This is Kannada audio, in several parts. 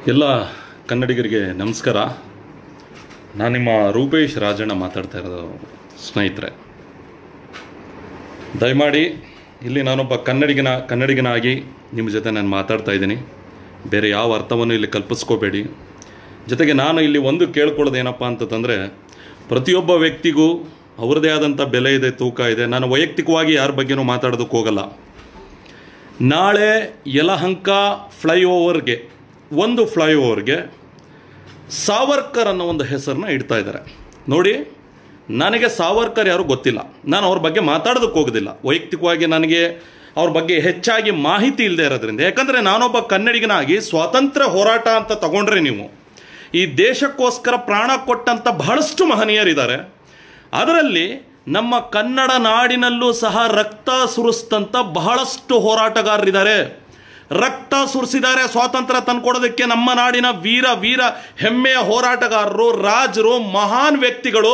ಎಲ್ಲ ಕನ್ನಡಿಗರಿಗೆ ನಮಸ್ಕಾರ ನಾನು ನಿಮ್ಮ ರೂಪೇಶ್ ರಾಜಣ್ಣ ಮಾತಾಡ್ತಾ ಇರೋದು ಸ್ನೇಹಿತರೆ ದಯಮಾಡಿ ಇಲ್ಲಿ ನಾನೊಬ್ಬ ಕನ್ನಡಿಗನ ಕನ್ನಡಿಗನಾಗಿ ನಿಮ್ಮ ಜೊತೆ ನಾನು ಮಾತಾಡ್ತಾ ಇದ್ದೀನಿ ಬೇರೆ ಯಾವ ಅರ್ಥವನ್ನು ಇಲ್ಲಿ ಕಲ್ಪಿಸ್ಕೋಬೇಡಿ ಜೊತೆಗೆ ನಾನು ಇಲ್ಲಿ ಒಂದು ಕೇಳ್ಕೊಳ್ಳೋದು ಏನಪ್ಪ ಅಂತಂದರೆ ಪ್ರತಿಯೊಬ್ಬ ವ್ಯಕ್ತಿಗೂ ಅವ್ರದ್ದೇ ಆದಂಥ ಬೆಲೆ ಇದೆ ತೂಕ ಇದೆ ನಾನು ವೈಯಕ್ತಿಕವಾಗಿ ಯಾರ ಬಗ್ಗೆನೂ ಮಾತಾಡೋದಕ್ಕೆ ಹೋಗಲ್ಲ ನಾಳೆ ಯಲಹಂಕ ಫ್ಲೈಓವರ್ಗೆ ಒಂದು ಫ್ಲೈಓವರ್ಗೆ ಸಾವರ್ಕರ್ ಅನ್ನೋ ಒಂದು ಹೆಸರನ್ನ ಇಡ್ತಾ ಇದ್ದಾರೆ ನೋಡಿ ನನಗೆ ಸಾವರ್ಕರ್ ಯಾರು ಗೊತ್ತಿಲ್ಲ ನಾನು ಅವ್ರ ಬಗ್ಗೆ ಮಾತಾಡೋದಕ್ಕೆ ಹೋಗೋದಿಲ್ಲ ವೈಯಕ್ತಿಕವಾಗಿ ನನಗೆ ಅವ್ರ ಬಗ್ಗೆ ಹೆಚ್ಚಾಗಿ ಮಾಹಿತಿ ಇಲ್ಲದೆ ಇರೋದ್ರಿಂದ ಯಾಕಂದರೆ ನಾನೊಬ್ಬ ಕನ್ನಡಿಗನಾಗಿ ಸ್ವಾತಂತ್ರ್ಯ ಹೋರಾಟ ಅಂತ ತಗೊಂಡ್ರೆ ನೀವು ಈ ದೇಶಕ್ಕೋಸ್ಕರ ಪ್ರಾಣ ಕೊಟ್ಟಂಥ ಬಹಳಷ್ಟು ಮಹನೀಯರಿದ್ದಾರೆ ಅದರಲ್ಲಿ ನಮ್ಮ ಕನ್ನಡ ನಾಡಿನಲ್ಲೂ ಸಹ ರಕ್ತ ಸುರಿಸ್ತಂಥ ಬಹಳಷ್ಟು ಹೋರಾಟಗಾರರಿದ್ದಾರೆ ರಕ್ತ ಸುರಿಸಿದ್ದಾರೆ ಸ್ವಾತಂತ್ರ್ಯ ತಂದ್ಕೊಡೋದಕ್ಕೆ ನಮ್ಮ ನಾಡಿನ ವೀರ ವೀರ ಹೆಮ್ಮೆಯ ಹೋರಾಟಗಾರರು ರಾಜರು ಮಹಾನ್ ವ್ಯಕ್ತಿಗಳು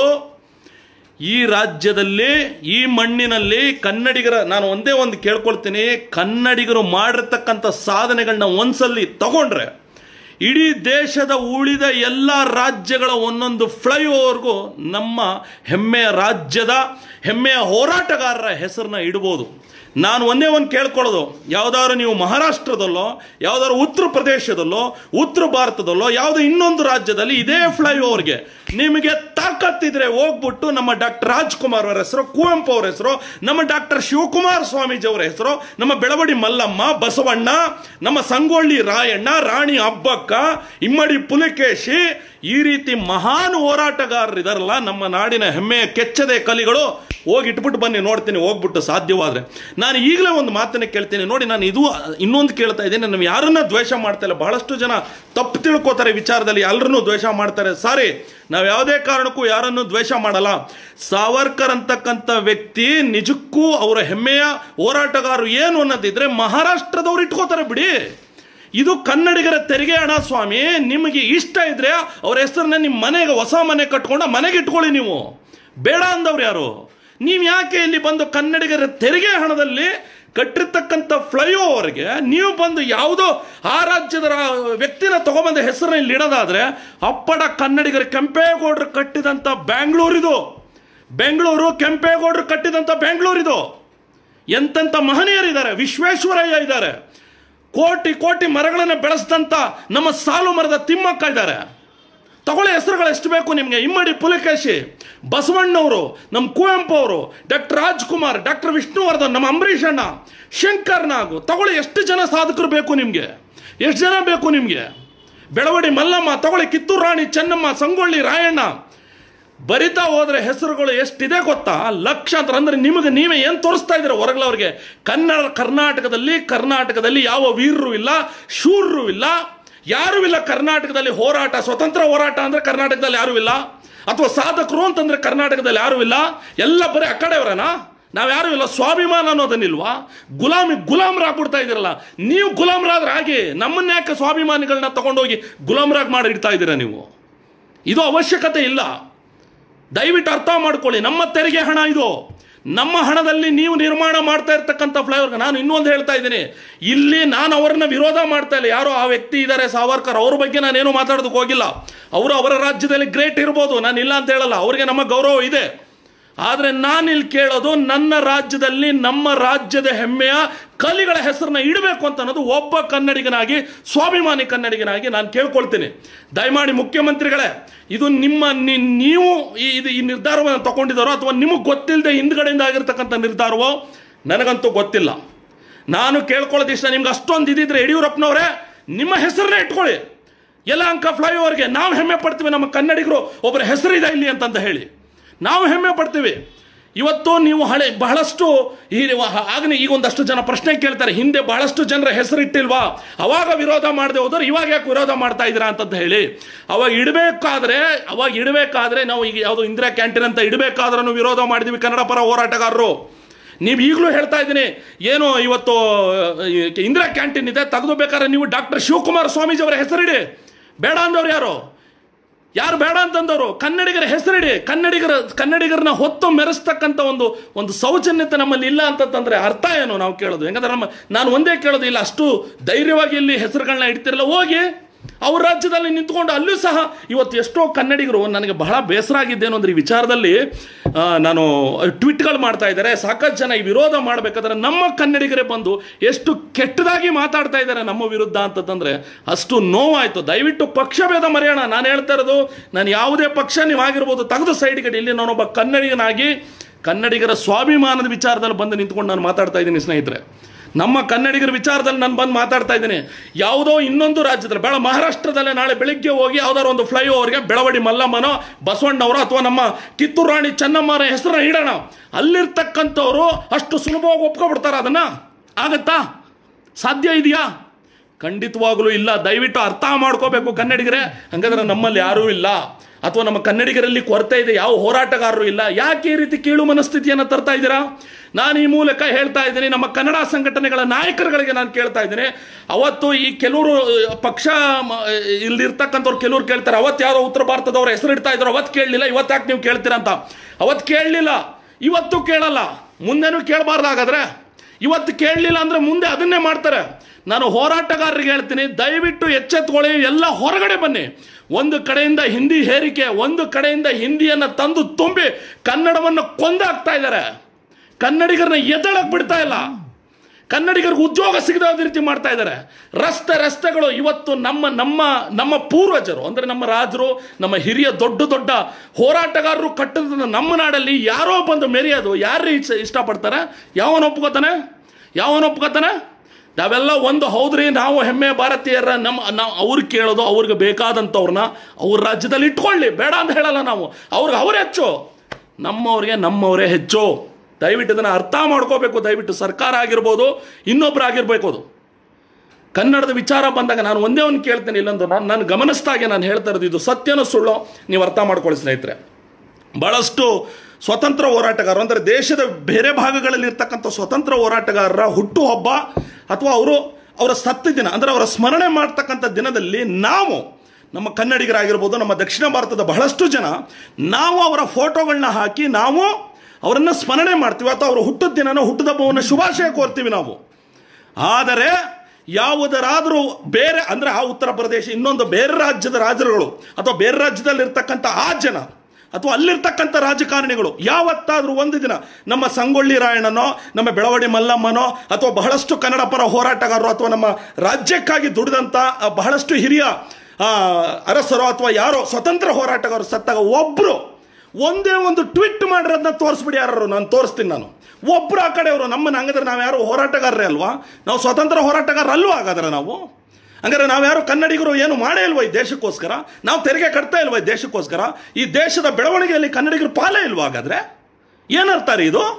ಈ ರಾಜ್ಯದಲ್ಲಿ ಈ ಮಣ್ಣಿನಲ್ಲಿ ಕನ್ನಡಿಗರ ನಾನು ಒಂದೇ ಒಂದು ಕೇಳ್ಕೊಳ್ತೀನಿ ಕನ್ನಡಿಗರು ಮಾಡಿರ್ತಕ್ಕಂಥ ಸಾಧನೆಗಳನ್ನ ಒಂದ್ಸಲಿ ತಗೊಂಡ್ರೆ ಇಡೀ ದೇಶದ ಉಳಿದ ಎಲ್ಲ ರಾಜ್ಯಗಳ ಒಂದೊಂದು ಫ್ಲೈಓವರ್ಗೂ ನಮ್ಮ ಹೆಮ್ಮೆಯ ರಾಜ್ಯದ ಹೆಮ್ಮೆಯ ಹೋರಾಟಗಾರರ ಹೆಸರನ್ನ ಇಡ್ಬೋದು ನಾನು ಒಂದೇ ಒಂದು ಕೇಳ್ಕೊಳ್ಳೋದು ಯಾವ್ದಾದ್ರು ನೀವು ಮಹಾರಾಷ್ಟ್ರದಲ್ಲೋ ಯಾವ್ದಾದ್ರು ಉತ್ತರ ಪ್ರದೇಶದಲ್ಲೋ ಉತ್ತರ ಭಾರತದಲ್ಲೋ ಯಾವುದೋ ಇನ್ನೊಂದು ರಾಜ್ಯದಲ್ಲಿ ಇದೇ ಫ್ಲೈಓವರ್ಗೆ ನಿಮಗೆ ತಾಕತ್ತಿದ್ರೆ ಹೋಗ್ಬಿಟ್ಟು ನಮ್ಮ ಡಾಕ್ಟರ್ ರಾಜ್ಕುಮಾರ್ ಅವರ ಹೆಸರು ಕುವೆಂಪು ಅವರ ಹೆಸರು ನಮ್ಮ ಡಾಕ್ಟರ್ ಶಿವಕುಮಾರ್ ಸ್ವಾಮೀಜಿ ಅವರ ಹೆಸರು ನಮ್ಮ ಬೆಳವಡಿ ಮಲ್ಲಮ್ಮ ಬಸವಣ್ಣ ನಮ್ಮ ಸಂಗೊಳ್ಳಿ ರಾಯಣ್ಣ ರಾಣಿ ಹಬ್ಬಕ್ಕ ಇಮ್ಮಡಿ ಪುಲಿಕೇಶಿ ಈ ರೀತಿ ಮಹಾನ್ ಹೋರಾಟಗಾರರಿದಾರಲ್ಲ ನಮ್ಮ ನಾಡಿನ ಹೆಮ್ಮೆಯ ಕೆಚ್ಚದೆ ಕಲಿಗಳು ಹೋಗಿ ಇಟ್ಬಿಟ್ಟು ಬನ್ನಿ ನೋಡ್ತೀನಿ ಹೋಗ್ಬಿಟ್ಟು ಸಾಧ್ಯವಾದ್ರೆ ನಾನು ಈಗಲೇ ಒಂದು ಮಾತನ್ನ ಕೇಳ್ತೀನಿ ನೋಡಿ ನಾನು ಇದು ಇನ್ನೊಂದು ಕೇಳ್ತಾ ಇದ್ದೀನಿ ನಾವು ಯಾರನ್ನ ದ್ವೇಷ ಮಾಡ್ತಾ ಇಲ್ಲ ಬಹಳಷ್ಟು ಜನ ತಪ್ಪು ತಿಳ್ಕೊತಾರೆ ವಿಚಾರದಲ್ಲಿ ಎಲ್ಲರನ್ನೂ ದ್ವೇಷ ಮಾಡ್ತಾರೆ ಸಾರಿ ನಾವು ಯಾವುದೇ ಕಾರಣಕ್ಕೂ ಯಾರನ್ನು ದ್ವೇಷ ಮಾಡಲ್ಲ ಸಾವರ್ಕರ್ ಅಂತಕ್ಕಂಥ ವ್ಯಕ್ತಿ ನಿಜಕ್ಕೂ ಅವರ ಹೆಮ್ಮೆಯ ಹೋರಾಟಗಾರರು ಏನು ಅನ್ನೋದಿದ್ರೆ ಮಹಾರಾಷ್ಟ್ರದವ್ರು ಇಟ್ಕೋತಾರೆ ಬಿಡಿ ಇದು ಕನ್ನಡಿಗರ ತೆರಿಗೆ ಹಣ ಸ್ವಾಮಿ ನಿಮಗೆ ಇಷ್ಟ ಇದ್ರೆ ಅವ್ರ ಹೆಸರನ್ನ ನಿಮ್ಮ ಮನೆಗೆ ಹೊಸ ಮನೆ ಕಟ್ಕೊಂಡು ಆ ಮನೆಗೆ ಇಟ್ಕೊಳ್ಳಿ ನೀವು ಬೇಡ ಅಂದವ್ರು ಯಾರು ನೀವು ಯಾಕೆ ಇಲ್ಲಿ ಬಂದು ಕನ್ನಡಿಗರ ತೆರಿಗೆ ಹಣದಲ್ಲಿ ಕಟ್ಟಿರ್ತಕ್ಕಂಥ ಫ್ಲೈಓವರ್ಗೆ ನೀವು ಬಂದು ಯಾವುದೋ ಆ ರಾಜ್ಯದ ರಾ- ವ್ಯಕ್ತಿನ ತಗೊಂಬಂದ ಹೆಸರನ್ನ ಇಲ್ಲಿ ಇಡೋದಾದ್ರೆ ಅಪ್ಪಡ ಕನ್ನಡಿಗರ ಕೆಂಪೇಗೌಡರು ಕಟ್ಟಿದಂಥ ಬ್ಯಾಂಗ್ಳೂರಿದು ಬೆಂಗಳೂರು ಕೆಂಪೇಗೌಡರು ಕಟ್ಟಿದಂಥ ಬೆಂಗಳೂರಿದು ಎಂತೆಂಥ ಮಹನೀಯರಿದ್ದಾರೆ ವಿಶ್ವೇಶ್ವರಯ್ಯ ಇದ್ದಾರೆ ಕೋಟಿ ಕೋಟಿ ಮರಗಳನ್ನು ಬೆಳೆಸಿದಂಥ ನಮ್ಮ ಸಾಲು ಮರದ ತಿಮ್ಮಕ್ಕ ಇದ್ದಾರೆ ತಗೊಳ್ಳಿ ಹೆಸರುಗಳು ಎಷ್ಟು ಬೇಕು ನಿಮಗೆ ಇಮ್ಮಡಿ ಪುಲಕೇಶಿ ಬಸವಣ್ಣವರು ನಮ್ಮ ಕುವೆಂಪು ಅವರು ಡಾಕ್ಟರ್ ರಾಜ್ಕುಮಾರ್ ಡಾಕ್ಟರ್ ವಿಷ್ಣುವರ್ಧನ್ ನಮ್ಮ ಅಂಬರೀಷ್ ಅಣ್ಣ ಶಂಕರ್ ನಾಗು ತಗೊಳ್ಳಿ ಎಷ್ಟು ಜನ ಸಾಧಕರು ಬೇಕು ನಿಮಗೆ ಎಷ್ಟು ಜನ ಬೇಕು ನಿಮಗೆ ಬೆಳವಡಿ ಮಲ್ಲಮ್ಮ ತಗೊಳ್ಳಿ ಕಿತ್ತೂರು ರಾಣಿ ಚೆನ್ನಮ್ಮ ಸಂಗೊಳ್ಳಿ ರಾಯಣ್ಣ ಬರಿತಾ ಹೋದ್ರೆ ಹೆಸರುಗಳು ಎಷ್ಟಿದೆ ಗೊತ್ತಾ ಲಕ್ಷಾಂತರ ಅಂದ್ರೆ ನಿಮಗೆ ನೀವೇ ಏನು ತೋರಿಸ್ತಾ ಇದ್ದೀರ ಹೊರಗಳವ್ರಿಗೆ ಕನ್ನಡ ಕರ್ನಾಟಕದಲ್ಲಿ ಕರ್ನಾಟಕದಲ್ಲಿ ಯಾವ ವೀರರು ಇಲ್ಲ ಶೂರರು ಇಲ್ಲ ಯಾರೂ ಇಲ್ಲ ಕರ್ನಾಟಕದಲ್ಲಿ ಹೋರಾಟ ಸ್ವತಂತ್ರ ಹೋರಾಟ ಅಂದ್ರೆ ಕರ್ನಾಟಕದಲ್ಲಿ ಯಾರೂ ಇಲ್ಲ ಅಥವಾ ಸಾಧಕರು ಅಂತಂದ್ರೆ ಕರ್ನಾಟಕದಲ್ಲಿ ಯಾರೂ ಇಲ್ಲ ಎಲ್ಲ ಬರೀ ಆ ಕಡೆಯವರೇನಾ ನಾವು ಯಾರು ಇಲ್ಲ ಸ್ವಾಭಿಮಾನ ಅನ್ನೋದನ್ನಿಲ್ವಾ ಗುಲಾಮಿ ಗುಲಾಮರಾಗ್ಬಿಡ್ತಾ ಇದ್ದೀರಲ್ಲ ನೀವು ಗುಲಾಮರಾದ್ರೆ ಹಾಗೆ ನಮ್ಮನ್ನ ಯಾಕೆ ಸ್ವಾಭಿಮಾನಿಗಳನ್ನ ತಗೊಂಡೋಗಿ ಗುಲಾಮರಾಗಿ ಮಾಡಿ ಇಡ್ತಾ ಇದ್ದೀರಾ ನೀವು ಇದು ಅವಶ್ಯಕತೆ ಇಲ್ಲ ದಯವಿಟ್ಟು ಅರ್ಥ ಮಾಡ್ಕೊಳ್ಳಿ ನಮ್ಮ ತೆರಿಗೆ ಹಣ ಇದು ನಮ್ಮ ಹಣದಲ್ಲಿ ನೀವು ನಿರ್ಮಾಣ ಮಾಡ್ತಾ ಇರ್ತಕ್ಕಂಥ ಫ್ಲೈಓವರ್ ನಾನು ಇನ್ನೊಂದು ಹೇಳ್ತಾ ಇದ್ದೀನಿ ಇಲ್ಲಿ ನಾನು ಅವರನ್ನ ವಿರೋಧ ಮಾಡ್ತಾ ಇಲ್ಲ ಯಾರೋ ಆ ವ್ಯಕ್ತಿ ಇದ್ದಾರೆ ಸಾವರ್ಕರ್ ಅವ್ರ ಬಗ್ಗೆ ನಾನೇನು ಮಾತಾಡೋದಕ್ಕೆ ಹೋಗಿಲ್ಲ ಅವರು ಅವರ ರಾಜ್ಯದಲ್ಲಿ ಗ್ರೇಟ್ ಇರ್ಬೋದು ನಾನು ಇಲ್ಲ ಅಂತ ಹೇಳಲ್ಲ ಅವ್ರಿಗೆ ನಮ್ಮ ಗೌರವ ಇದೆ ಆದರೆ ನಾನಿಲ್ಲಿ ಕೇಳೋದು ನನ್ನ ರಾಜ್ಯದಲ್ಲಿ ನಮ್ಮ ರಾಜ್ಯದ ಹೆಮ್ಮೆಯ ಕಲಿಗಳ ಹೆಸರನ್ನ ಇಡಬೇಕು ಅಂತ ಅನ್ನೋದು ಒಬ್ಬ ಕನ್ನಡಿಗನಾಗಿ ಸ್ವಾಭಿಮಾನಿ ಕನ್ನಡಿಗನಾಗಿ ನಾನು ಕೇಳ್ಕೊಳ್ತೀನಿ ದಯಮಾಡಿ ಮುಖ್ಯಮಂತ್ರಿಗಳೇ ಇದು ನಿಮ್ಮ ನಿ- ನೀವು ಈ ಇದು ಈ ನಿರ್ಧಾರವನ್ನು ತಗೊಂಡಿದ್ದಾರೋ ಅಥವಾ ನಿಮಗೆ ಗೊತ್ತಿಲ್ಲದೆ ಹಿಂದ್ಗಡೆಯಿಂದ ಆಗಿರ್ತಕ್ಕಂಥ ನಿರ್ಧಾರವೋ ನನಗಂತೂ ಗೊತ್ತಿಲ್ಲ ನಾನು ಕೇಳ್ಕೊಳ್ಳೋದು ಇಷ್ಟ ನಿಮ್ಗೆ ಅಷ್ಟೊಂದು ಇದಿದ್ರೆ ಯಡಿಯೂರಪ್ಪನವರೇ ನಿಮ್ಮ ಹೆಸರನ್ನೇ ಇಟ್ಕೊಳ್ಳಿ ಯಲಹಂಕ ಫ್ಲೈಓವರ್ಗೆ ನಾವು ಹೆಮ್ಮೆ ಪಡ್ತೀವಿ ನಮ್ಮ ಕನ್ನಡಿಗರು ಒಬ್ಬರ ಹೆಸರಿದೆ ಇಲ್ಲಿ ಅಂತಂತ ಹೇಳಿ ನಾವು ಹೆಮ್ಮೆ ಪಡ್ತೀವಿ ಇವತ್ತು ನೀವು ಹಳೆ ಬಹಳಷ್ಟು ಈ ಆಗನೇ ಈಗ ಒಂದಷ್ಟು ಜನ ಪ್ರಶ್ನೆ ಕೇಳ್ತಾರೆ ಹಿಂದೆ ಬಹಳಷ್ಟು ಜನರ ಹೆಸರಿಟ್ಟಿಲ್ವಾ ಅವಾಗ ವಿರೋಧ ಮಾಡದೆ ಹೋದ್ರೆ ಇವಾಗ ಯಾಕೆ ವಿರೋಧ ಮಾಡ್ತಾ ಇದ್ದೀರಾ ಅಂತಂತ ಹೇಳಿ ಅವಾಗ ಇಡಬೇಕಾದ್ರೆ ಅವಾಗ ಇಡಬೇಕಾದ್ರೆ ನಾವು ಈಗ ಯಾವುದೋ ಇಂದಿರಾ ಕ್ಯಾಂಟೀನ್ ಅಂತ ಇಡಬೇಕಾದ್ರೂ ವಿರೋಧ ಮಾಡಿದ್ವಿ ಕನ್ನಡ ಪರ ಹೋರಾಟಗಾರರು ನೀವು ಈಗಲೂ ಹೇಳ್ತಾ ಇದ್ದೀನಿ ಏನು ಇವತ್ತು ಆ, ಇಂದಿರಾ ಕ್ಯಾಂಟೀನ್ ಇದೆ ತೆಗೆದು ಬೇಕಾದ್ರೆ ನೀವು ಡಾಕ್ಟರ್ ಶಿವಕುಮಾರ ಸ್ವಾಮೀಜಿ ಅವರ ಹೆಸರಿಡಿ ಬೇಡ ಅಂದವ್ರು ಯಾರು ಯಾರು ಬೇಡ ಅಂತಂದವರು ಕನ್ನಡಿಗರ ಹೆಸರಿಡಿ ಕನ್ನಡಿಗರ ಕನ್ನಡಿಗರನ್ನ ಹೊತ್ತು ಮೆರೆಸ್ತಕ್ಕಂಥ ಒಂದು ಒಂದು ಸೌಜನ್ಯತೆ ನಮ್ಮಲ್ಲಿ ಇಲ್ಲ ಅಂತಂದ್ರೆ ಅರ್ಥ ಏನು ನಾವು ಕೇಳೋದು ಯಾಕಂದ್ರೆ ನಮ್ಮ ನಾನು ಒಂದೇ ಕೇಳೋದು ಇಲ್ಲ ಅಷ್ಟು ಧೈರ್ಯವಾಗಿ ಇಲ್ಲಿ ಹೆಸರುಗಳನ್ನ ಇಡ್ತಿರಲ್ಲ ಹೋಗಿ ಅವ್ರ ರಾಜ್ಯದಲ್ಲಿ ನಿಂತ್ಕೊಂಡು ಅಲ್ಲೂ ಸಹ ಇವತ್ತು ಎಷ್ಟೋ ಕನ್ನಡಿಗರು ನನಗೆ ಬಹಳ ಬೇಸರ ಆಗಿದ್ದೇನು ಅಂದ್ರೆ ಈ ವಿಚಾರದಲ್ಲಿ ಆ, ನಾನು ಟ್ವೀಟ್ಗಳು ಮಾಡ್ತಾ ಇದ್ದಾರೆ ಸಾಕಷ್ಟು ಜನ ಈ ವಿರೋಧ ಮಾಡಬೇಕಾದ್ರೆ ನಮ್ಮ ಕನ್ನಡಿಗರೇ ಬಂದು ಎಷ್ಟು ಕೆಟ್ಟದಾಗಿ ಮಾತಾಡ್ತಾ ಇದ್ದಾರೆ ನಮ್ಮ ವಿರುದ್ಧ ಅಂತಂದ್ರೆ ಅಷ್ಟು ನೋವಾಯಿತು ದಯವಿಟ್ಟು ಪಕ್ಷಭೇದ ಮರೆಯೋಣ ನಾನು ಹೇಳ್ತಾ ಇರೋದು ನಾನು ಯಾವುದೇ ಪಕ್ಷ ನೀವು ಆಗಿರ್ಬೋದು ತೆಗೆದು ಸೈಡ್ ಕಡೆ ಇಲ್ಲಿ ನಾನೊಬ್ಬ ಕನ್ನಡಿಗನಾಗಿ ಕನ್ನಡಿಗರ ಸ್ವಾಭಿಮಾನದ ವಿಚಾರದಲ್ಲಿ ಬಂದು ನಿಂತ್ಕೊಂಡು ನಾನು ಮಾತಾಡ್ತಾ ಇದ್ದೀನಿ ಸ್ನೇಹಿತರೆ ನಮ್ಮ ಕನ್ನಡಿಗರ ವಿಚಾರದಲ್ಲಿ ನಾನು ಬಂದು ಮಾತಾಡ್ತಾ ಇದ್ದೀನಿ ಯಾವುದೋ ಇನ್ನೊಂದು ರಾಜ್ಯದಲ್ಲಿ ಬೇಡ ಮಹಾರಾಷ್ಟ್ರದಲ್ಲೇ ನಾಳೆ ಬೆಳಿಗ್ಗೆ ಹೋಗಿ ಯಾವ್ದಾದ್ರು ಒಂದು ಫ್ಲೈಓವರ್ಗೆ ಬೆಳವಡಿ ಮಲ್ಲಮ್ಮನೋ ಬಸವಣ್ಣವರೋ ಅಥವಾ ನಮ್ಮ ಕಿತ್ತೂರು ರಾಣಿ ಚೆನ್ನಮ್ಮರ ಹೆಸರನ್ನ ಇಡೋಣ ಅಲ್ಲಿರ್ತಕ್ಕಂಥವ್ರು ಅಷ್ಟು ಸುಲಭವಾಗಿ ಒಪ್ಕೊಬಿಡ್ತಾರ ಅದನ್ನ ಆಗತ್ತಾ ಸಾಧ್ಯ ಇದೆಯಾ ಖಂಡಿತವಾಗಲೂ ಇಲ್ಲ ದಯವಿಟ್ಟು ಅರ್ಥ ಮಾಡ್ಕೋಬೇಕು ಕನ್ನಡಿಗರೇ ಹಂಗಾದ್ರೆ ನಮ್ಮಲ್ಲಿ ಯಾರೂ ಇಲ್ಲ ಅಥವಾ ನಮ್ಮ ಕನ್ನಡಿಗರಲ್ಲಿ ಕೊರತೆ ಇದೆ ಯಾವ ಹೋರಾಟಗಾರರು ಇಲ್ಲ ಯಾಕೆ ಈ ರೀತಿ ಕೀಳು ಮನಸ್ಥಿತಿಯನ್ನು ತರ್ತಾ ಇದ್ದೀರಾ ನಾನು ಈ ಮೂಲಕ ಹೇಳ್ತಾ ಇದ್ದೀನಿ ನಮ್ಮ ಕನ್ನಡ ಸಂಘಟನೆಗಳ ನಾಯಕರುಗಳಿಗೆ ನಾನು ಕೇಳ್ತಾ ಇದ್ದೀನಿ ಅವತ್ತು ಈ ಕೆಲವರು ಅಹ್, ಪಕ್ಷ ಮ- ಇಲ್ಲಿರ್ತಕ್ಕಂಥವ್ರು ಕೆಲವ್ರು ಕೇಳ್ತಾರೆ ಅವತ್ತು ಯಾರೋ ಉತ್ತರ ಭಾರತದವ್ರ ಹೆಸರು ಇಡ್ತಾ ಇದ್ರು ಅವತ್ತು ಕೇಳಲಿಲ್ಲ ಇವತ್ತು ಯಾಕೆ ನೀವು ಕೇಳ್ತೀರಾ ಅಂತ ಅವತ್ತು ಕೇಳಲಿಲ್ಲ ಇವತ್ತು ಕೇಳಲ್ಲ ಮುಂದೆನೂ ಕೇಳಬಾರ್ದಾಗಾದ್ರೆ ಇವತ್ತು ಕೇಳಲಿಲ್ಲ ಅಂದ್ರೆ ಮುಂದೆ ಅದನ್ನೇ ಮಾಡ್ತಾರೆ ನಾನು ಹೋರಾಟಗಾರರಿಗೆ ಹೇಳ್ತೀನಿ ದಯವಿಟ್ಟು ಎಚ್ಚೆತ್ಕೊಳ್ಳಿ ಎಲ್ಲ ಹೊರಗಡೆ ಬನ್ನಿ ಒಂದು ಕಡೆಯಿಂದ ಹಿಂದಿ ಹೇರಿಕೆ ಒಂದು ಕಡೆಯಿಂದ ಹಿಂದಿಯನ್ನು ತಂದು ತುಂಬಿ ಕನ್ನಡವನ್ನು ಕೊಂದಾಕ್ತಾ ಇದ್ದಾರೆ ಕನ್ನಡಿಗರನ್ನ ಎದ್ದಳಕ್ ಬಿಡ್ತಾ ಇಲ್ಲ ಕನ್ನಡಿಗರಿಗೆ ಉದ್ಯೋಗ ಸಿಗದ ರೀತಿ ಮಾಡ್ತಾ ಇದ್ದಾರೆ ರಸ್ತೆ ರಸ್ತೆಗಳು ಇವತ್ತು ನಮ್ಮ ನಮ್ಮ ನಮ್ಮ ಪೂರ್ವಜರು ಅಂದರೆ ನಮ್ಮ ರಾಜರು ನಮ್ಮ ಹಿರಿಯ ದೊಡ್ಡ ದೊಡ್ಡ ಹೋರಾಟಗಾರರು ಕಟ್ಟದ ನಮ್ಮ ನಾಡಲ್ಲಿ ಯಾರೋ ಬಂದು ಮೆರೆಯೋದು ಯಾರು ಇಷ್ಟ ಇಷ್ಟಪಡ್ತಾರೆ ಯಾವನ ಒಪ್ಕೋತಾನೆ ಯಾವನ ಒಪ್ಕೋತಾನೆ ನಾವೆಲ್ಲ ಒಂದು ಹೌದ್ರಿ ನಾವು ಹೆಮ್ಮೆ ಭಾರತೀಯರ ನಮ್ಮ ನಾವು ಅವ್ರಿಗೆ ಕೇಳೋದು ಅವ್ರಿಗೆ ಬೇಕಾದಂಥವ್ರನ್ನ ಅವ್ರ ರಾಜ್ಯದಲ್ಲಿ ಇಟ್ಕೊಳ್ಳಿ ಬೇಡ ಅಂತ ಹೇಳಲ್ಲ ನಾವು ಅವ್ರಿಗೆ ಅವರೇ ಹೆಚ್ಚು ನಮ್ಮವ್ರಿಗೆ ನಮ್ಮವರೇ ಹೆಚ್ಚು ದಯವಿಟ್ಟು ಇದನ್ನು ಅರ್ಥ ಮಾಡ್ಕೋಬೇಕು ದಯವಿಟ್ಟು ಸರ್ಕಾರ ಆಗಿರ್ಬೋದು ಇನ್ನೊಬ್ರು ಆಗಿರ್ಬೇಕು ಅದು ಕನ್ನಡದ ವಿಚಾರ ಬಂದಾಗ ನಾನು ಒಂದೇ ಒಂದು ಕೇಳ್ತೇನೆ ಇಲ್ಲೊಂದು ನಾನು ನಾನು ಗಮನಿಸ್ದಾಗೆ ನಾನು ಹೇಳ್ತಾ ಇರೋದು ಇದು ಸತ್ಯನೋ ಸುಳ್ಳು ನೀವು ಅರ್ಥ ಮಾಡ್ಕೊಳ್ಳಿ ಸ್ನೇಹಿತರೆ ಬಹಳಷ್ಟು ಸ್ವತಂತ್ರ ಹೋರಾಟಗಾರರು ಅಂದರೆ ದೇಶದ ಬೇರೆ ಭಾಗಗಳಲ್ಲಿ ಇರ್ತಕ್ಕಂಥ ಸ್ವತಂತ್ರ ಹೋರಾಟಗಾರರ ಹುಟ್ಟುಹಬ್ಬ ಅಥವಾ ಅವರು ಅವರ ಸತ್ತ ದಿನ ಅಂದರೆ ಅವರ ಸ್ಮರಣೆ ಮಾಡ್ತಕ್ಕಂಥ ದಿನದಲ್ಲಿ ನಾವು ನಮ್ಮ ಕನ್ನಡಿಗರಾಗಿರ್ಬೋದು ನಮ್ಮ ದಕ್ಷಿಣ ಭಾರತದ ಬಹಳಷ್ಟು ಜನ ನಾವು ಅವರ ಫೋಟೋಗಳನ್ನ ಹಾಕಿ ನಾವು ಅವರನ್ನು ಸ್ಮರಣೆ ಮಾಡ್ತೀವಿ ಅಥವಾ ಅವರ ಹುಟ್ಟದ ದಿನನ ಹುಟ್ಟುಹಬ್ಬವನ್ನು ಶುಭಾಶಯ ಕೋರ್ತೀವಿ ನಾವು ಆದರೆ ಯಾವುದರಾದರೂ ಬೇರೆ ಅಂದರೆ ಆ ಉತ್ತರ ಪ್ರದೇಶ ಇನ್ನೊಂದು ಬೇರೆ ರಾಜ್ಯದ ರಾಜರುಗಳು ಅಥವಾ ಬೇರೆ ರಾಜ್ಯದಲ್ಲಿ ಇರ್ತಕ್ಕಂಥ ಆ ಜನ ಅಥವಾ ಅಲ್ಲಿರ್ತಕ್ಕಂಥ ರಾಜಕಾರಣಿಗಳು ಯಾವತ್ತಾದರೂ ಒಂದು ದಿನ ನಮ್ಮ ಸಂಗೊಳ್ಳಿ ರಾಯಣ್ಣನೋ ನಮ್ಮ ಬೆಳವಡಿ ಮಲ್ಲಮ್ಮನೋ ಅಥವಾ ಬಹಳಷ್ಟು ಕನ್ನಡ ಪರ ಹೋರಾಟಗಾರರು ಅಥವಾ ನಮ್ಮ ರಾಜ್ಯಕ್ಕಾಗಿ ದುಡಿದಂಥ ಆ, ಬಹಳಷ್ಟು ಹಿರಿಯ ಆ, ಅರಸರು ಅಥವಾ ಯಾರೋ ಸ್ವತಂತ್ರ ಹೋರಾಟಗಾರರು ಸತ್ತಾಗ ಒಬ್ಬರು ಒಂದೇ ಒಂದು ಟ್ವೀಟ್ ಮಾಡಿರೋದನ್ನ ತೋರಿಸ್ಬಿಡಿ ಯಾರು ನಾನು ತೋರಿಸ್ತೀನಿ ನಾನು ಒಬ್ರು ಆ ಕಡೆಯವರು ನಮ್ಮನ್ನ ಹಂಗಾದ್ರೆ ನಾವು ಯಾರು ಹೋರಾಟಗಾರರೇ ಅಲ್ವಾ ನಾವು ಸ್ವತಂತ್ರ ಹೋರಾಟಗಾರ ಅಲ್ವಾ ಹಾಗಾದ್ರೆ ನಾವು ಹಂಗಾರೆ ನಾವು ಯಾರು ಕನ್ನಡಿಗರು ಏನು ಮಾಡೇ ಇಲ್ವಾ ಈ ದೇಶಕ್ಕೋಸ್ಕರ ನಾವು ತೆರಿಗೆ ಕಟ್ತಾ ಇಲ್ವಾ ಈ ದೇಶಕ್ಕೋಸ್ಕರ ಈ ದೇಶದ ಬೆಳವಣಿಗೆಯಲ್ಲಿ ಕನ್ನಡಿಗರು ಪಾಲೇ ಇಲ್ವಾ ಹಾಗಾದ್ರೆ ಏನರ್ಥ ರೀ ಇದು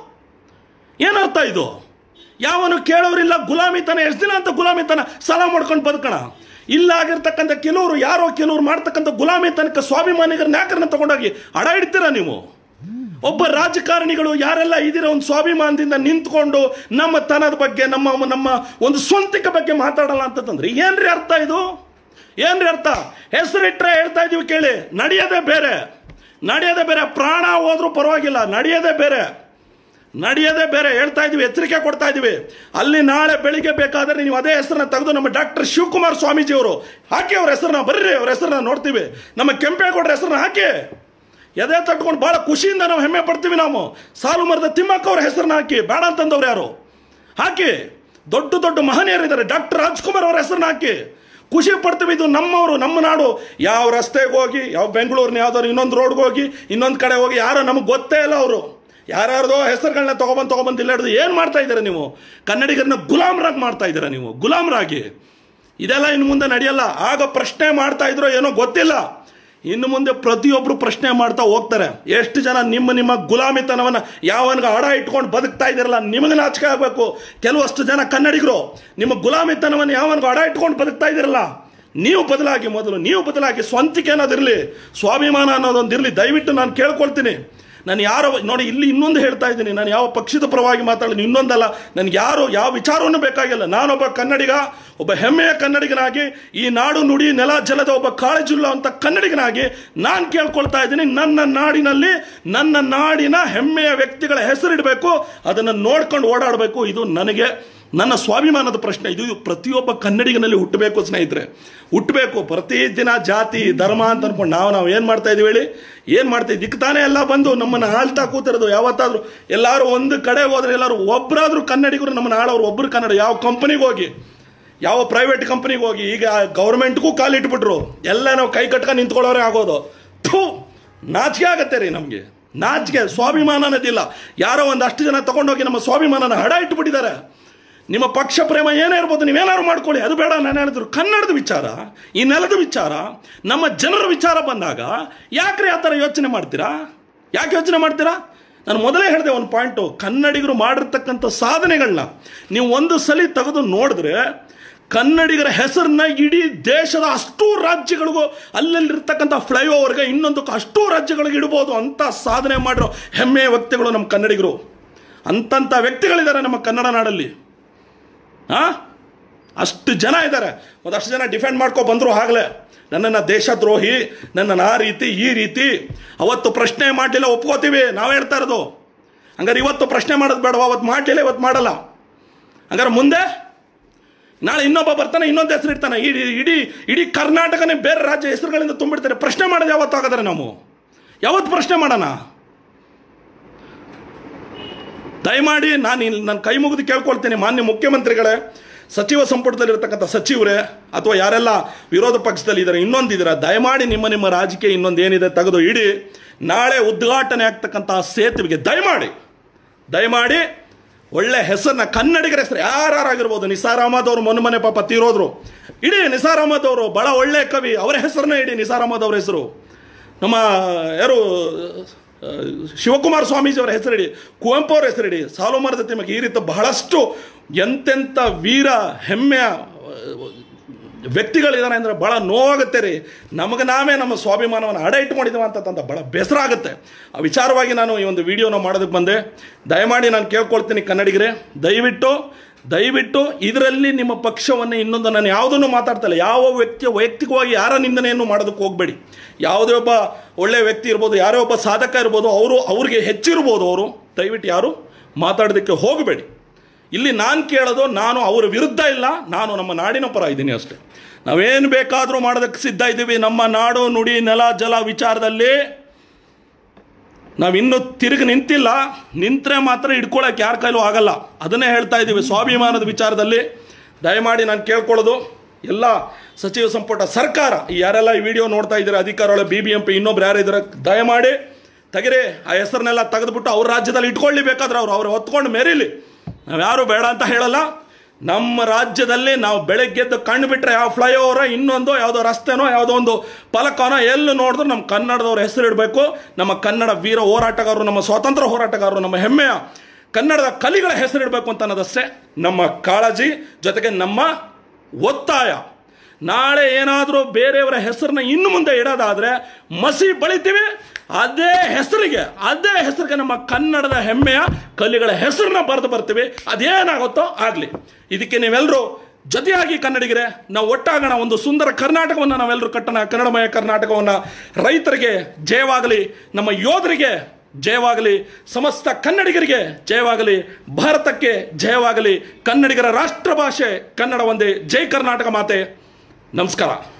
ಏನರ್ಥ ಇದು ಯಾವನು ಕೇಳೋರಿಲ್ಲ ಗುಲಾಮಿತನ ಎಷ್ಟು ದಿನ ಅಂತ ಗುಲಾಮಿತನ ಸಾಲ ಮಾಡ್ಕೊಂಡು ಬದುಕೋಣ ಇಲ್ಲ ಆಗಿರ್ತಕ್ಕಂಥ ಕೆಲವರು ಯಾರೋ ಕೆಲವರು ಮಾಡ್ತಕ್ಕಂಥ ಗುಲಾಮಿತನಕ್ಕೆ ಸ್ವಾಭಿಮಾನಿಗರನ್ನ ಯಾಕರನ್ನ ತಗೊಂಡೋಗಿ ಅಡ ಇಡ್ತೀರಾ ನೀವು ಒಬ್ಬ ರಾಜಕಾರಣಿಗಳು ಯಾರೆಲ್ಲ ಇದೀರ ಒಂದು ಸ್ವಾಭಿಮಾನದಿಂದ ನಿಂತ್ಕೊಂಡು ನಮ್ಮ ತನದ ಬಗ್ಗೆ ನಮ್ಮ ನಮ್ಮ ಒಂದು ಸ್ವಂತಿಕ ಬಗ್ಗೆ ಮಾತಾಡಲ್ಲ ಅಂತಂದ್ರೆ ಏನ್ರಿ ಅರ್ಥ ಇದು ಏನ್ರಿ ಅರ್ಥ ಹೆಸರಿಟ್ರೆ ಹೇಳ್ತಾ ಇದೀವಿ ಕೇಳಿ ನಡೆಯೋದೇ ಬೇರೆ ನಡೆಯೋದೇ ಬೇರೆ ಪ್ರಾಣ ಹೋದ್ರೂ ಪರವಾಗಿಲ್ಲ ನಡೆಯೋದೇ ಬೇರೆ ನಡೆಯೋದೇ ಬೇರೆ ಹೇಳ್ತಾ ಇದೀವಿ ಎಚ್ಚರಿಕೆ ಕೊಡ್ತಾ ಇದೀವಿ ಅಲ್ಲಿ ನಾಳೆ ಬೆಳಿಗ್ಗೆ ಬೇಕಾದ್ರೆ ನೀವು ಅದೇ ಹೆಸರನ್ನ ತೆಗೆದು ನಮ್ಮ ಡಾಕ್ಟರ್ ಶಿವಕುಮಾರ್ ಸ್ವಾಮೀಜಿ ಅವರು ಹಾಕಿ ಅವ್ರ ಹೆಸರನ್ನ ಬರ್ರಿ ಅವ್ರ ಹೆಸರನ್ನ ನೋಡ್ತೀವಿ ನಮ್ಮ ಕೆಂಪೇಗೌಡರ ಹೆಸರನ್ನ ಹಾಕಿ ಎದೆ ತಟ್ಕೊಂಡು ಬಹಳ ಖುಷಿಯಿಂದ ನಾವು ಹೆಮ್ಮೆ ಪಡ್ತೀವಿ ನಾವು ಸಾಲು ಮರದ ತಿಮ್ಮಕ್ಕ ಅವ್ರ ಹೆಸರನ್ನ ಹಾಕಿ ಬೇಡ ಅಂತಂದವ್ರು ಯಾರು ಹಾಕಿ ದೊಡ್ಡ ದೊಡ್ಡ ಮಹನೀಯರಿದ್ದಾರೆ ಡಾಕ್ಟರ್ ರಾಜ್ಕುಮಾರ್ ಅವರ ಹೆಸರನ್ನ ಹಾಕಿ ಖುಷಿ ಪಡ್ತೀವಿ ಇದು ನಮ್ಮವರು ನಮ್ಮ ನಾಡು ಯಾವ ರಸ್ತೆಗೆ ಹೋಗಿ ಯಾವ ಬೆಂಗಳೂರಿನ ಯಾವ್ದಾದ್ರು ಇನ್ನೊಂದು ರೋಡ್ಗೆ ಹೋಗಿ ಇನ್ನೊಂದು ಕಡೆ ಹೋಗಿ ಯಾರೋ ನಮಗೆ ಗೊತ್ತೇ ಇಲ್ಲ ಅವರು ಯಾರ್ಯಾರ್ದೋ ಹೆಸರುಗಳನ್ನ ತೊಗೊಬಂದು ತೊಗೊಬಂದು ಇಲ್ಲ ಹಿಡಿದು ಏನು ಮಾಡ್ತಾ ಇದ್ದೀರಾ ನೀವು ಕನ್ನಡಿಗರನ್ನ ಗುಲಾಮರಾಗಿ ಮಾಡ್ತಾ ಇದ್ದೀರಾ ನೀವು ಗುಲಾಮರಾಗಿ ಇದೆಲ್ಲ ಇನ್ನು ಮುಂದೆ ನಡೆಯಲ್ಲ ಆಗ ಪ್ರಶ್ನೆ ಮಾಡ್ತಾ ಇದ್ರೋ ಏನೋ ಗೊತ್ತಿಲ್ಲ ಇನ್ನು ಮುಂದೆ ಪ್ರತಿಯೊಬ್ಬರು ಪ್ರಶ್ನೆ ಮಾಡ್ತಾ ಹೋಗ್ತಾರೆ ಎಷ್ಟು ಜನ ನಿಮ್ಮ ನಿಮ್ಮ ಗುಲಾಮಿತನವನ್ನು ಯಾವನ್ಗ ಹಡ ಇಟ್ಕೊಂಡು ಬದುಕ್ತಾ ಇದ್ದೀರಲ್ಲ ನಿಮಗೆ ನಾಚಿಕೆ ಆಗಬೇಕು ಕೆಲವಷ್ಟು ಜನ ಕನ್ನಡಿಗರು ನಿಮ್ಮ ಗುಲಾಮಿತನವನ್ನು ಯಾವನ್ಗ ಹಡ ಇಟ್ಕೊಂಡು ಬದುಕ್ತಾ ಇದ್ದೀರಲ್ಲ ನೀವು ಬದಲಾಗಿ ಮೊದಲು ನೀವು ಬದಲಾಗಿ ಸ್ವಂತಿಕೆ ಅನ್ನೋದಿರಲಿ ಸ್ವಾಭಿಮಾನ ಅನ್ನೋದೊಂದಿರಲಿ ದಯವಿಟ್ಟು ನಾನು ಕೇಳ್ಕೊಳ್ತೀನಿ ನಾನು ಯಾರೋ ನೋಡಿ ಇಲ್ಲಿ ಇನ್ನೊಂದು ಹೇಳ್ತಾ ಇದ್ದೀನಿ ನಾನು ಯಾವ ಪಕ್ಷದ ಪರವಾಗಿ ಮಾತಾಡಲಿ ಇನ್ನೊಂದಲ್ಲ ನನಗೆ ಯಾರು ಯಾವ ವಿಚಾರವನ್ನು ಬೇಕಾಗಿಲ್ಲ ನಾನೊಬ್ಬ ಕನ್ನಡಿಗ ಒಬ್ಬ ಹೆಮ್ಮೆಯ ಕನ್ನಡಿಗನಾಗಿ ಈ ನಾಡು ನುಡಿ ನೆಲ ಜಲದ ಒಬ್ಬ ಕಾಳಜಿಲ್ಲ ಅಂತ ಕನ್ನಡಿಗನಾಗಿ ನಾನು ಕೇಳ್ಕೊಳ್ತಾ ಇದ್ದೀನಿ ನನ್ನ ನಾಡಿನಲ್ಲಿ ನನ್ನ ನಾಡಿನ ಹೆಮ್ಮೆಯ ವ್ಯಕ್ತಿಗಳ ಹೆಸರಿಡಬೇಕು ಅದನ್ನು ನೋಡ್ಕೊಂಡು ಓಡಾಡಬೇಕು ಇದು ನನಗೆ ನನ್ನ ಸ್ವಾಭಿಮಾನದ ಪ್ರಶ್ನೆ ಇದು ಪ್ರತಿಯೊಬ್ಬ ಕನ್ನಡಿಗನಲ್ಲಿ ಹುಟ್ಟಬೇಕು ಸ್ನೇಹಿತರೆ ಹುಟ್ಟಬೇಕು ಪ್ರತಿದಿನ ಜಾತಿ ಧರ್ಮ ಅಂತ ಅನ್ಕೊಂಡು ನಾವು ನಾವು ಏನು ಮಾಡ್ತಾ ಇದೀವಿ ಹೇಳಿ ಏನು ಮಾಡ್ತಾ ಇದಕ್ಕೆ ತಾನೇ ಎಲ್ಲ ಬಂದು ನಮ್ಮನ್ನು ಆಳ್ತಾ ಕೂತಿರೋದು ಯಾವತ್ತಾದ್ರೂ ಎಲ್ಲರೂ ಒಂದು ಕಡೆ ಹೋದ್ರೆ ಎಲ್ಲರೂ ಒಬ್ಬರಾದ್ರೂ ಕನ್ನಡಿಗರು ನಮ್ಮನ್ನು ಆಳೋರು ಒಬ್ಬರು ಕನ್ನಡ ಯಾವ ಕಂಪನಿಗೆ ಹೋಗಿ ಯಾವ ಪ್ರೈವೇಟ್ ಕಂಪನಿಗೆ ಹೋಗಿ ಈಗ ಗೌರ್ಮೆಂಟ್ಗೂ ಕಾಲಿಟ್ಬಿಟ್ರು ಎಲ್ಲ ನಾವು ಕೈ ಕಟ್ಕೊಂಡು ನಿಂತ್ಕೊಳ್ಳೋರೇ ಆಗೋದು ಥೂ ನಾಚಿಕೆ ಆಗತ್ತೆ ರೀ ನಮಗೆ ನಾಚಿಕೆ ಸ್ವಾಭಿಮಾನ ಅನ್ನೋದಿಲ್ಲ ಯಾರೋ ಒಂದಷ್ಟು ಜನ ತಗೊಂಡೋಗಿ ನಮ್ಮ ಸ್ವಾಭಿಮಾನನ ಹಡ ಇಟ್ಬಿಟ್ಟಿದ್ದಾರೆ ನಿಮ್ಮ ಪಕ್ಷ ಪ್ರೇಮ ಏನೇ ಇರ್ಬೋದು ನೀವೇನಾದ್ರು ಮಾಡ್ಕೊಳ್ಳಿ ಅದು ಬೇಡ ನಾನು ಹೇಳಿದ್ರು ಕನ್ನಡದ ವಿಚಾರ ಈ ನೆಲದ ವಿಚಾರ ನಮ್ಮ ಜನರ ವಿಚಾರ ಬಂದಾಗ ಯಾಕ್ರಿ ಆ ಥರ ಯೋಚನೆ ಮಾಡ್ತೀರಾ ಯಾಕೆ ಯೋಚನೆ ಮಾಡ್ತೀರಾ ನಾನು ಮೊದಲೇ ಹೇಳಿದೆ ಒಂದು ಪಾಯಿಂಟು ಕನ್ನಡಿಗರು ಮಾಡಿರ್ತಕ್ಕಂಥ ಸಾಧನೆಗಳನ್ನ ನೀವು ಒಂದು ಸಲ ತೆಗೆದು ನೋಡಿದ್ರೆ ಕನ್ನಡಿಗರ ಹೆಸರನ್ನ ಇಡೀ ದೇಶದ ಅಷ್ಟೂ ರಾಜ್ಯಗಳಿಗೂ ಅಲ್ಲಲ್ಲಿರ್ತಕ್ಕಂಥ ಫ್ಲೈಓವರ್ಗೆ ಇನ್ನೊಂದಕ್ಕೆ ಅಷ್ಟೂ ರಾಜ್ಯಗಳಿಗೆ ಇಡ್ಬೋದು ಅಂತ ಸಾಧನೆ ಮಾಡಿರೋ ಹೆಮ್ಮೆಯ ವ್ಯಕ್ತಿಗಳು ನಮ್ಮ ಕನ್ನಡಿಗರು ಅಂತಂಥ ವ್ಯಕ್ತಿಗಳಿದ್ದಾರೆ ನಮ್ಮ ಕನ್ನಡ ನಾಡಲ್ಲಿ ಆ ಅಷ್ಟು ಜನ ಇದ್ದಾರೆ ಒಂದಷ್ಟು ಜನ ಡಿಫೆಂಡ್ ಮಾಡ್ಕೊ ಬಂದರು ಆಗಲೇ ನನ್ನನ್ನು ದೇಶದ್ರೋಹಿ ನನ್ನನ್ನು ಆ ರೀತಿ ಈ ರೀತಿ ಅವತ್ತು ಪ್ರಶ್ನೆ ಮಾಡಲಿಲ್ಲ ಒಪ್ಕೋತೀವಿ ನಾವು ಹೇಳ್ತಾ ಇರೋದು ಹಂಗಾರೆ ಇವತ್ತು ಪ್ರಶ್ನೆ ಮಾಡೋದು ಬೇಡವಾ ಅವತ್ತು ಮಾಡಲಿಲ್ಲ ಇವತ್ತು ಮಾಡಲ್ಲ ಹಂಗಾರೆ ಮುಂದೆ ನಾಳೆ ಇನ್ನೊಬ್ಬ ಬರ್ತಾನೆ ಇನ್ನೊಂದು ಹೆಸರು ಇರ್ತಾನೆ ಇಡೀ ಇಡೀ ಇಡೀ ಕರ್ನಾಟಕನೇ ಬೇರೆ ರಾಜ್ಯ ಹೆಸರುಗಳಿಂದ ತುಂಬಿಡ್ತಾರೆ ಪ್ರಶ್ನೆ ಮಾಡೋದು ಯಾವತ್ತು ಹಾಗಾದ್ರೆ ನಾವು ಯಾವತ್ತು ಪ್ರಶ್ನೆ ಮಾಡೋಣ ದಯಮಾಡಿ ನಾನು ಇಲ್ಲಿ ನನ್ನ ಕೈ ಮುಗಿದು ಕೇಳ್ಕೊಳ್ತೀನಿ ಮಾನ್ಯ ಮುಖ್ಯಮಂತ್ರಿಗಳೇ ಸಚಿವ ಸಂಪುಟದಲ್ಲಿರ್ತಕ್ಕಂಥ ಸಚಿವರೇ ಅಥವಾ ಯಾರೆಲ್ಲ ವಿರೋಧ ಪಕ್ಷದಲ್ಲಿ ಇದ್ದಾರೆ ಇನ್ನೊಂದಿದ್ದೀರಾ ದಯಮಾಡಿ ನಿಮ್ಮ ನಿಮ್ಮ ರಾಜಕೀಯ ಇನ್ನೊಂದು ಏನಿದೆ ತೆಗೆದು ಇಡಿ ನಾಳೆ ಉದ್ಘಾಟನೆ ಆಗ್ತಕ್ಕಂಥ ಸೇತುವೆಗೆ ದಯಮಾಡಿ ದಯಮಾಡಿ ಒಳ್ಳೆ ಹೆಸರನ್ನ ಕನ್ನಡಿಗರ ಹೆಸರು ಯಾರಾಗಿರ್ಬೋದು ನಿಸಾರ್ ಅಹಮದ್ ಅವರು ಮೊನ್ನೆ ಮೊನ್ನೆ ಪಾಪ ತೀರೋದ್ರು ಇಡೀ ನಿಸಾರ್ ಅಹಮದ್ ಅವರು ಬಹಳ ಒಳ್ಳೆ ಕವಿ ಅವರ ಹೆಸರನ್ನ ಇಡಿ ನಿಸಾರ್ ಅಹಮದ್ ಅವರ ಹೆಸರು ನಮ್ಮ ಯಾರು ಆ, ಶಿವಕುಮಾರ ಸ್ವಾಮೀಜಿ ಅವರ ಹೆಸರಿಡಿ ಕುವೆಂಪು ಅವರ ಹೆಸರಿಡಿ ಸಾಲುಮರದ ತಿಮ್ಮಕ್ಕೆ ಈ ರೀತಿ ಬಹಳಷ್ಟು ಎಂತೆಂಥ ವೀರ ಹೆಮ್ಮೆಯ ಆ, ವ್ಯಕ್ತಿಗಳಿದ್ದಾರೆ ಅಂದರೆ ಭಾಳ ನೋವಾಗುತ್ತೆ ರೀ ನಮಗೆ ನಾವೇ ನಮ್ಮ ಸ್ವಾಭಿಮಾನವನ್ನು ಅಡ ಇಟ್ಕೊಂಡಿದ್ದೀವಿ ಅಂತಂದ ಭಾಳ ಬೇಸರ ಆಗುತ್ತೆ ಆ ವಿಚಾರವಾಗಿ ನಾನು ಈ ಒಂದು ವಿಡಿಯೋನ ಮಾಡೋದಕ್ಕೆ ಬಂದೆ ದಯಮಾಡಿ ನಾನು ಕೇಳ್ಕೊಳ್ತೀನಿ ಕನ್ನಡಿಗರೇ ದಯವಿಟ್ಟು ದಯವಿಟ್ಟು ಇದರಲ್ಲಿ ನಿಮ್ಮ ಪಕ್ಷವನ್ನು ಇನ್ನೊಂದು ನಾನು ಯಾವುದನ್ನು ಮಾತಾಡ್ತಾ ಇಲ್ಲ ಯಾವ ವ್ಯಕ್ತಿ ವೈಯಕ್ತಿಕವಾಗಿ ಯಾರ ನಿಂದನೆಯನ್ನು ಮಾಡೋದಕ್ಕೆ ಹೋಗಬೇಡಿ ಯಾವುದೇ ಒಬ್ಬ ಒಳ್ಳೆಯ ವ್ಯಕ್ತಿ ಇರ್ಬೋದು ಯಾರೇ ಒಬ್ಬ ಸಾಧಕ ಇರ್ಬೋದು ಅವರು ಅವ್ರಿಗೆ ಹೆಚ್ಚಿರ್ಬೋದು ಅವರು ದಯವಿಟ್ಟು ಯಾರು ಮಾತಾಡೋದಕ್ಕೆ ಹೋಗಬೇಡಿ ಇಲ್ಲಿ ನಾನು ಕೇಳೋದು ನಾನು ಅವರ ವಿರುದ್ಧ ಇಲ್ಲ ನಾನು ನಮ್ಮ ನಾಡಿನ ಪರ ಇದ್ದೀನಿ ಅಷ್ಟೇ ನಾವೇನು ಬೇಕಾದರೂ ಮಾಡೋದಕ್ಕೆ ಸಿದ್ಧ ಇದ್ದೀವಿ ನಮ್ಮ ನಾಡು ನುಡಿ ನೆಲ ಜಲ ವಿಚಾರದಲ್ಲಿ ನಾವಿನ್ನೂ ತಿರುಗಿ ನಿಂತಿಲ್ಲ ನಿಂತರೆ ಮಾತ್ರ ಹಿಡ್ಕೊಳಕ್ಕೆ ಯಾರ ಕೈಲೂ ಆಗಲ್ಲ ಅದನ್ನೇ ಹೇಳ್ತಾ ಇದ್ದೀವಿ ಸ್ವಾಭಿಮಾನದ ವಿಚಾರದಲ್ಲಿ ದಯಮಾಡಿ ನಾನು ಕೇಳ್ಕೊಳ್ಳೋದು ಎಲ್ಲ ಸಚಿವ ಸಂಪುಟ ಸರ್ಕಾರ ಈ ಯಾರೆಲ್ಲ ಈ ವಿಡಿಯೋ ನೋಡ್ತಾ ಇದ್ದಾರೆ ಅಧಿಕಾರಿಗಳು ಬಿ ಬಿ ಎಂ ಪಿ ಇನ್ನೊಬ್ರು ಯಾರು ಇದ್ದಾರೆ ದಯಮಾಡಿ ತೆಗಿರಿ ಆ ಹೆಸರನ್ನೆಲ್ಲ ತೆಗೆದುಬಿಟ್ಟು ಅವ್ರ ರಾಜ್ಯದಲ್ಲಿ ಇಟ್ಕೊಳ್ಳಿ ಬೇಕಾದ್ರೆ ಅವ್ರು ಅವ್ರು ಹೊತ್ಕೊಂಡು ಮೆರೀಲಿ ನಾವು ಯಾರು ಬೇಡ ಅಂತ ಹೇಳಲ್ಲ ನಮ್ಮ ರಾಜ್ಯದಲ್ಲಿ ನಾವು ಬೆಳಗ್ಗೆದ್ದು ಕಣ್ಣು ಬಿಟ್ಟರೆ ಯಾವ ಫ್ಲೈಓವರ ಇನ್ನೊಂದು ಯಾವುದೋ ರಸ್ತೆನೋ ಯಾವುದೋ ಒಂದು ಫಲಕನೋ ಎಲ್ಲಿ ನೋಡಿದ್ರು ನಮ್ಮ ಕನ್ನಡದವ್ರ ಹೆಸರು ಇಡಬೇಕು ನಮ್ಮ ಕನ್ನಡ ವೀರ ಹೋರಾಟಗಾರರು ನಮ್ಮ ಸ್ವಾತಂತ್ರ್ಯ ಹೋರಾಟಗಾರರು ನಮ್ಮ ಹೆಮ್ಮೆಯ ಕನ್ನಡದ ಕಲಿಗಳ ಹೆಸರಿಡಬೇಕು ಅಂತ ಅನ್ನೋದಷ್ಟೇ ನಮ್ಮ ಕಾಳಜಿ ಜೊತೆಗೆ ನಮ್ಮ ಒತ್ತಾಯ ನಾಳೆ ಏನಾದರೂ ಬೇರೆಯವರ ಹೆಸರನ್ನ ಇನ್ನು ಮುಂದೆ ಇಡೋದಾದ್ರೆ ಮಸಿ ಬಳಿತೀವಿ ಅದೇ ಹೆಸರಿಗೆ ಅದೇ ಹೆಸರಿಗೆ ನಮ್ಮ ಕನ್ನಡದ ಹೆಮ್ಮೆಯ ಕಲಿಗಳ ಹೆಸರನ್ನ ಬರೆದು ಬರ್ತೀವಿ ಅದೇನಾಗುತ್ತೋ ಆಗಲಿ ಇದಕ್ಕೆ ನೀವೆಲ್ಲರೂ ಜೊತೆಯಾಗಿ ಕನ್ನಡಿಗರೆ ನಾವು ಒಟ್ಟಾಗೋಣ ಒಂದು ಸುಂದರ ಕರ್ನಾಟಕವನ್ನು ನಾವೆಲ್ಲರೂ ಕಟ್ಟೋಣ ಕನ್ನಡಮಯ ಕರ್ನಾಟಕವನ್ನು ರೈತರಿಗೆ ಜಯವಾಗಲಿ ನಮ್ಮ ಯೋಧರಿಗೆ ಜಯವಾಗಲಿ ಸಮಸ್ತ ಕನ್ನಡಿಗರಿಗೆ ಜಯವಾಗಲಿ ಭಾರತಕ್ಕೆ ಜಯವಾಗಲಿ ಕನ್ನಡಿಗರ ರಾಷ್ಟ್ರ ಭಾಷೆ ಕನ್ನಡ ಒಂದೇ ಜೈ ಕರ್ನಾಟಕ ಮಾತೆ ನಮಸ್ಕಾರ